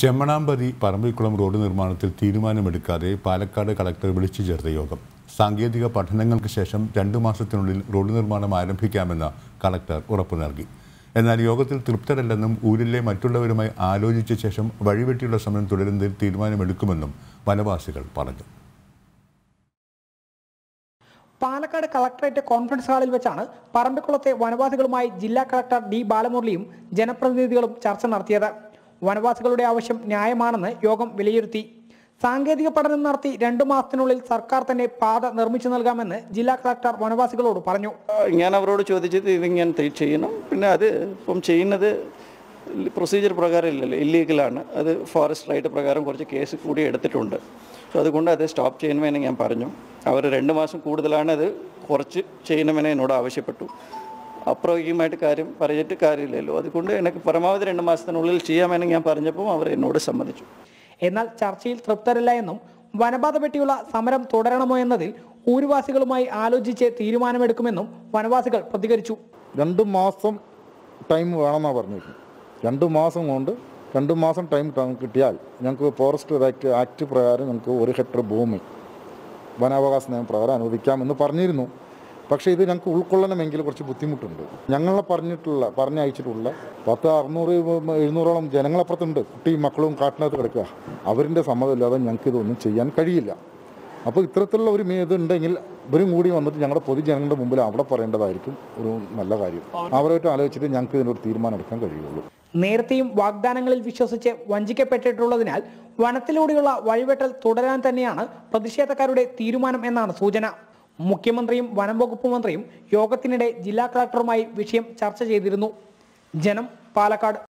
Chemmanampathy Parambikulam road നിർമ്മാണത്തിൽ തീരുമാനമെടുക്കാതെ Palakkad collector വിളിച്ചു ചേർത്ത യോഗം സാങ്കേതിക പഠനങ്ങൾക്ക് ശേഷം രണ്ടു മാസത്തിനുള്ളിൽ റോഡ് നിർമ്മാണം ആരംഭിക്കാമെന്ന് കളക്ടർ ഉറപ്പു നൽകി എന്നാൽ യോഗത്തിൽ തൃപ്തരല്ലെന്നും ഊരിലെ മറ്റുള്ളവരുമായി ആലോചിച്ച ശേഷം വഴിവെട്ടിയുള്ള സമരം തുടരുന്നതിൽ തീരുമാനമെടുക്കുമെന്നും വനവാസികൾ പറഞ്ഞു പാലക്കാട് കളക്ടറേറ്റ് കോൺഫറൻസ് ഹാളിൽ വെച്ചാണ് പറമ്പിക്കുളത്തെ വനവാസികളുമായി ജില്ലാ കളക്ടർ ഡി ബാലമുരളിയും ജനപ്രതിനിധികളും ചർച്ച നടത്തിയത് വനവാസികളുടെ ആവശ്യം ന്യായമാണെന്ന് യോഗം വിലയിരുത്തി സാങ്കേതിക പഠനം നടത്തി രണ്ടു മാസത്തിനുള്ളിൽ സർക്കാർ തന്നെ പാത നിർമ്മിച്ചു നൽകാമെന്ന് ജില്ലാ കളക്ടർ വനവാസികളോട് പറഞ്ഞു ഞാൻ അവരോട് ചോദിച്ചത് ഇതിങ്ങനെ തെ- ചെയ്യണം പിന്നെ അത് ഇപ്പം ചെയ്യുന്നത് പ്രൊസീജിയർ പ്രകാരം ഇല്ലല്ലോ ഇല്ലീഗലാണ് അത് ഫോറസ്റ്റ് റൈറ്റ് പ്രകാരം കുറച്ച് കേസ് കൂടി എടുത്തിട്ടുണ്ട് സോ അതുകൊണ്ട് അത് സ്റ്റോപ്പ് ചെയ്യണമെന്ന് ഞാൻ പറഞ്ഞു അവർ രണ്ട് മാസം കൂടുതലാണ് അത് കുറച്ച് ചെയ്യണമെന്ന് എന്നോട് ആവശ്യപ്പെട്ടു അപ്രായോഗികമായിട്ട് കാര്യം പറഞ്ഞിട്ട് കാര്യമില്ലല്ലോ അതുകൊണ്ട് എനിക്ക് പരമാവധി രണ്ട് മാസത്തിനുള്ളിൽ ചെയ്യാമെന്ന് ഞാൻ പറഞ്ഞപ്പോൾ അവർ എന്നോട് സമ്മതിച്ചു എന്നാൽ ചർച്ചയിൽ തൃപ്തരല്ല എന്നും വനപാത പറ്റിയുള്ള സമരം തുടരണമോ എന്നതിൽ ഊരുവാസികളുമായി ആലോചിച്ച് തീരുമാനമെടുക്കുമെന്നും വനവാസികൾ പ്രതികരിച്ചു രണ്ട് മാസം ടൈം വേണമെന്നാണ് പറഞ്ഞിരിക്കുന്നത് രണ്ട് മാസം കൊണ്ട് രണ്ട് മാസം ടൈം ത- കിട്ടിയാൽ ഞങ്ങൾക്ക് ഫോറസ്റ്റ് ആക്ട് ആക്ട് പ്രകാരം ഞങ്ങൾക്ക് ഒരു ഹെക്ടർ ഭൂമി വനാവകാശ നിയമം പ്രകാരം അനുവദിക്കാമെന്ന് പറഞ്ഞിരുന്നു പക്ഷേ ഇത് ഞങ്ങൾക്ക് ഉൾക്കൊള്ളണമെങ്കിൽ കുറച്ച് ബുദ്ധിമുട്ടുണ്ട് ഞങ്ങളെ പറഞ്ഞിട്ടുള്ള പറഞ്ഞയച്ചിട്ടുള്ള പത്ത് അറുന്നൂറ് എഴുന്നൂറോളം ജനങ്ങളപ്പുറത്തുണ്ട് കുട്ടിയും മക്കളും കാട്ടിനകത്ത് കിടക്കുക അവരിൻ്റെ സമ്മതമില്ലാതെ ഞങ്ങൾക്ക് ഇതൊന്നും ചെയ്യാൻ കഴിയില്ല അപ്പോൾ ഇത്തരത്തിലുള്ള ഒരു മേ- ഇതുണ്ടെങ്കിൽ ഇവരും കൂടി വന്നിട്ട് ഞങ്ങളുടെ പൊതുജനങ്ങളുടെ മുമ്പിൽ അവിടെ പറയേണ്ടതായിരിക്കും ഒരു നല്ല കാര്യം അവരുമായിട്ട് ആലോചിച്ചിട്ട് ഞങ്ങൾക്ക് ഇതിനൊരു തീരുമാനം എടുക്കാൻ കഴിയുള്ളൂ നേരത്തെയും വാഗ്ദാനങ്ങളിൽ വിശ്വസിച്ച് വഞ്ചിക്കപ്പെട്ടിട്ടുള്ളതിനാൽ വനത്തിലൂടെയുള്ള വഴിവെട്ടൽ തുടരാൻ തന്നെയാണ് പ്രതിഷേധക്കാരുടെ തീരുമാനം എന്നാണ് സൂചന മുഖ്യമന്ത്രിയും വനം വകുപ്പ് മന്ത്രിയും യോഗത്തിനിടെ ജില്ലാ കളക്ടറുമായി വിഷയം ചർച്ച ചെയ്തിരുന്നു ജനം പാലക്കാട്